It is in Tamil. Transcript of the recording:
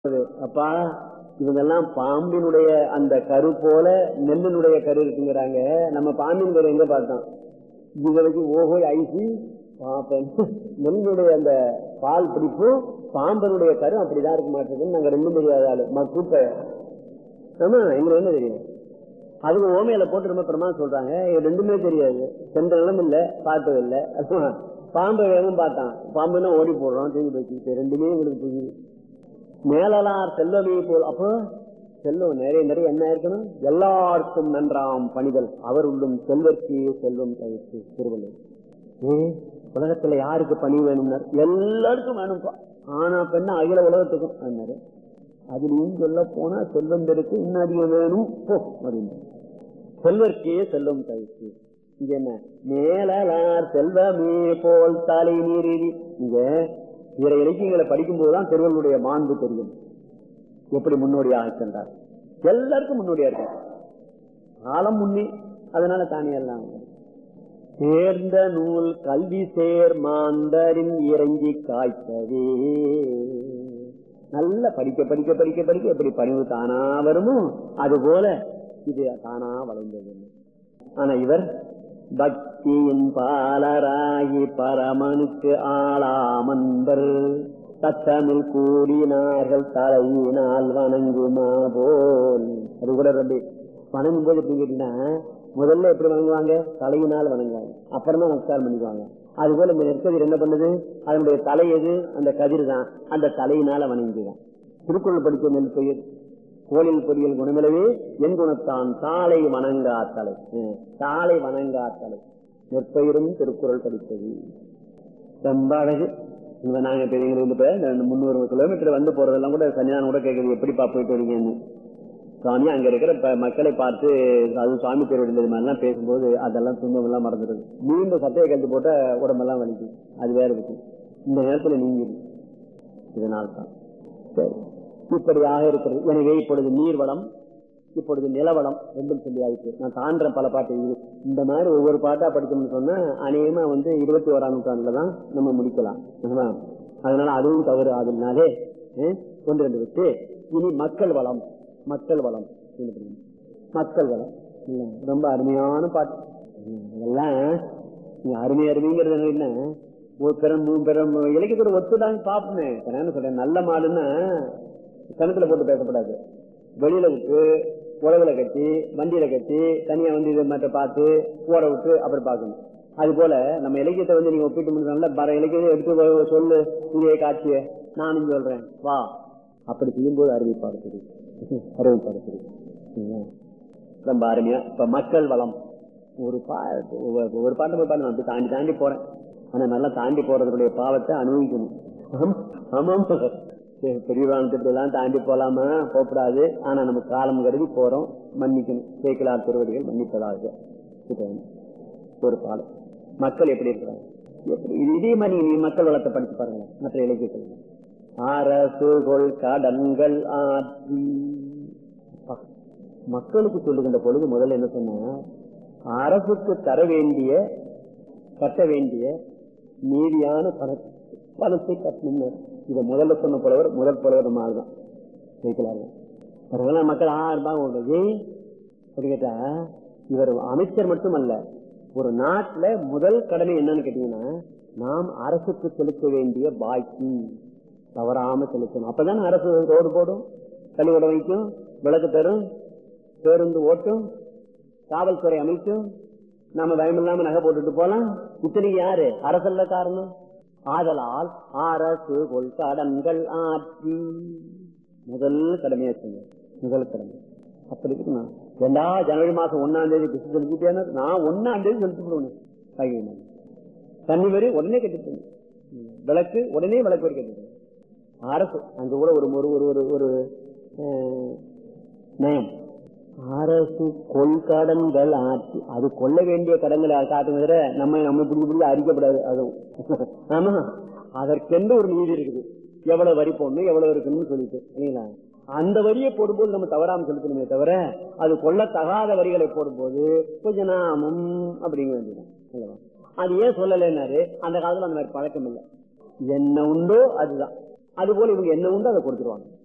அப்பா இவங்கெல்லாம் பாம்பினுடைய அந்த கரு போல நெல்லினுடைய கரு இருக்குங்கிறாங்க நம்ம பாம்பின் கரு எங்க பார்த்தோம் இதை வச்சு ஓஹோ ஐசி பாப்பேன் நெல்லுடைய அந்த பால் பிடிப்பு பாம்பனுடைய கரு அப்படிதான் இருக்க மாட்டேங்குது நாங்க ரெண்டும் தெரியாத ஆளு மக்குப்ப ஆமா எங்களுக்கு என்ன தெரியும் அதுக்கு ஓமையில போட்டு ரொம்ப பிரமா சொல்றாங்க இது ரெண்டுமே தெரியாது சென்ற நிலம் இல்ல பார்த்தது இல்ல பாம்பை வேகம் பார்த்தான் பாம்புன்னா ஓடி போடுறோம் தூக்கி வச்சுக்கிட்டு ரெண்டுமே எங்களுக்கு புரியுது மேலார் செல்வமே போல் அப்போ செல்வம் நிறைய நிறைய என்ன இருக்கணும் எல்லாருக்கும் நன்றாம் பணிதல் அவர் உள்ளும் செல்வர்க்கு செல்வம் தவிர்த்து திருவள்ளுவர் ஏ உலகத்துல யாருக்கு பணி வேணும்னார் எல்லாருக்கும் வேணும்ப்பா ஆனா பெண்ணா அகில உலகத்துக்கும் அன்னாரு அதுலயும் சொல்ல போனா செல்வம் இருக்கு இன்னும் அதிகம் வேணும் போ அப்படின்னு செல்வர்க்கே செல்வம் தவிர்த்து இங்க என்ன மேலார் செல்வமே போல் தலை நீரி இங்க பிற இலக்கியங்களை படிக்கும் போதுதான் திருவள்ளுடைய மாண்பு தெரியும் எப்படி முன்னோடியாக சென்றார் எல்லாருக்கும் முன்னோடியா இருக்கு காலம் முன்னே அதனால தானே எல்லாம் தேர்ந்த நூல் கல்வி சேர் மாந்தரின் இறங்கி காய்க்கவே நல்ல படிக்க படிக்க படிக்க படிக்க எப்படி பணிவு தானா வருமோ அது போல இது தானா வளைந்தது ஆனா இவர் பக்தியின் பாலராகி பரமனுக்கு ஆளாமன்பர் தத்தமிழ் கூடினார்கள் தலையினால் வணங்குமா போல் அது கூட ரொம்ப வணங்கும் போது எப்படி கேட்டீங்கன்னா முதல்ல எப்படி வணங்குவாங்க தலையினால் வணங்குவாங்க அப்புறம் தான் நமஸ்காரம் பண்ணிக்குவாங்க அது போல இந்த நெற்கதிர் என்ன பண்ணுது அதனுடைய தலை எது அந்த கதிர் தான் அந்த தலையினால வணங்குதான் திருக்குறள் படித்த நெல் பெயர் கோளில் பொறியல் குணமிலவே என் குணத்தான் தாளை வணங்கா தலை தாளை வணங்கா தலை நெற்பயிரும் திருக்குறள் படித்தது ரொம்ப அழகு இங்க நாங்க பெரியவங்களுக்கு இப்ப முன்னூறு கிலோமீட்டர் வந்து போறதெல்லாம் கூட சன்னிதானம் கூட கேட்குது எப்படிப்பா போயிட்டு வரீங்கன்னு சுவாமி அங்க இருக்கிற மக்களை பார்த்து அது சுவாமி பேருடைய இது மாதிரிலாம் பேசும்போது அதெல்லாம் துன்பம் எல்லாம் மறந்துடுது மீண்டும் சட்டையை கழித்து போட்ட உடம்பெல்லாம் வலிக்கும் அது வேற இருக்கும் இந்த நேரத்துல நீங்க இதனால் தான் சரி இப்படியாக இருக்கிறது எனவே இப்பொழுது நீர் வளம் இப்பொழுது நிலவளம் ரெண்டும் சொல்லி ஆயிடுச்சு நான் தாண்ட பல பாட்டு இந்த மாதிரி ஒவ்வொரு பாட்டா படிக்கணும்னு சொன்னா அநேகமா வந்து இருபத்தி ஓராம் நூற்றாண்டுல தான் நம்ம முடிக்கலாம் அதனால அதுவும் தவறு ஆகுதுனாலே ஒன்று ரெண்டு விட்டு இனி மக்கள் வளம் மக்கள் வளம் மக்கள் வளம் ரொம்ப அருமையான பாட்டு இதெல்லாம் அருமை அருமைங்கிறது என்ன ஒரு பிறம் பிறம் இலக்கியத்தோட ஒத்துதான் பாப்பேன் என்ன சொல்றேன் நல்ல மாடுன்னா கணத்துல போட்டு பேசப்படாது வெளியில விட்டு உழவுல கட்டி வண்டியில கட்டி தனியா வந்து இதை மற்ற பார்த்து ஓட விட்டு அப்புறம் பார்க்கணும் அது போல நம்ம இலக்கியத்தை வந்து நீங்க ஒப்பிட்டு நல்ல பர இலக்கியத்தை எடுத்து சொல்லு இங்கே காட்சிய நானும் சொல்றேன் வா அப்படி செய்யும்போது அறிவிப்பாடு தெரியும் அறிவிப்பாடு தெரியும் ரொம்ப அருமையா இப்ப மக்கள் வளம் ஒரு பா ஒரு பாட்டு போய் பாட்டு அப்படி தாண்டி தாண்டி போறேன் ஆனா நல்லா தாண்டி போறதுடைய பாவத்தை அனுபவிக்கணும் ஆமாம் பெரியவானத்திட்ட எல்லாம் தாண்டி போலாமா போகக்கூடாது ஆனா நம்ம காலம் கருதி போறோம் மன்னிக்கணும் சேக்கலார் திருவடிகள் மன்னிப்பதாக ஒரு காலம் மக்கள் எப்படி இருக்கிறாங்க இதே மாதிரி நீ மக்கள் வளத்தை படிச்சு பாருங்க மற்ற இலக்கியத்தில் அரசு கொள் கடன்கள் ஆற்றி மக்களுக்கு சொல்லுகின்ற பொழுது முதல்ல என்ன சொன்னா அரசுக்கு தர வேண்டிய கட்ட வேண்டிய நீதியான பணத்தை பணத்தை கட்டணும் இதை முதல்ல சொன்ன புலவர் முதல் புலவர் நம்ம ஆள் தான் கேட்கலாங்க மக்கள் ஆ இருப்பாங்க ஓடுறது அப்படி கேட்டா இவர் அமைச்சர் மட்டுமல்ல ஒரு நாட்டுல முதல் கடமை என்னன்னு கேட்டீங்கன்னா நாம் அரசுக்கு செலுத்த வேண்டிய பாக்கி தவறாம செலுத்தணும் அப்பதானே அரசு ரோடு போடும் கழிவுடம் வைக்கும் விளக்கு தரும் பேருந்து ஓட்டும் காவல்துறை அமைக்கும் நாம பயமில்லாம நகை போட்டுட்டு போலாம் இத்தனைக்கு யாரு அரசல்ல காரணம் ஆதலால் அரசு கொள் கடன்கள் ஆற்றி முதல் கடமையா முதல் கடமை அப்படி இருக்கு ரெண்டா ஜனவரி மாசம் ஒன்னாம் தேதி கிறிஸ்து செலுத்திட்டேன்னா நான் ஒன்னாம் தேதி செலுத்தி போடுவேன் தண்ணி வரி உடனே கட்டிட்டு விளக்கு உடனே விளக்கு வரி கட்டிட்டு அரசு அங்க கூட ஒரு ஒரு ஒரு ஒரு நயம் அரசு கொள்கடன்கள் ஆட்சி அது கொள்ள வேண்டிய கடன்களை காட்டுங்கிற நம்ம நம்ம பிடிச்சி பிடிச்சி அரிக்கப்படாது அதுவும் ஆமா அதற்கென்று ஒரு நீதி இருக்குது எவ்வளவு வரி போடணும் எவ்வளவு இருக்குன்னு சொல்லிட்டு இல்லைங்களா அந்த வரியை போடும்போது நம்ம தவறாம செலுத்தணுமே தவிர அது கொள்ளத்தகாத வரிகளை போடும்போது கொஞ்ச நாமும் அப்படிங்க வேண்டியது அது ஏன் சொல்லலைன்னாரு அந்த காலத்துல அந்த மாதிரி பழக்கம் இல்லை என்ன உண்டோ அதுதான் அது போல இவங்க என்ன உண்டோ அதை கொடுத்துருவாங்க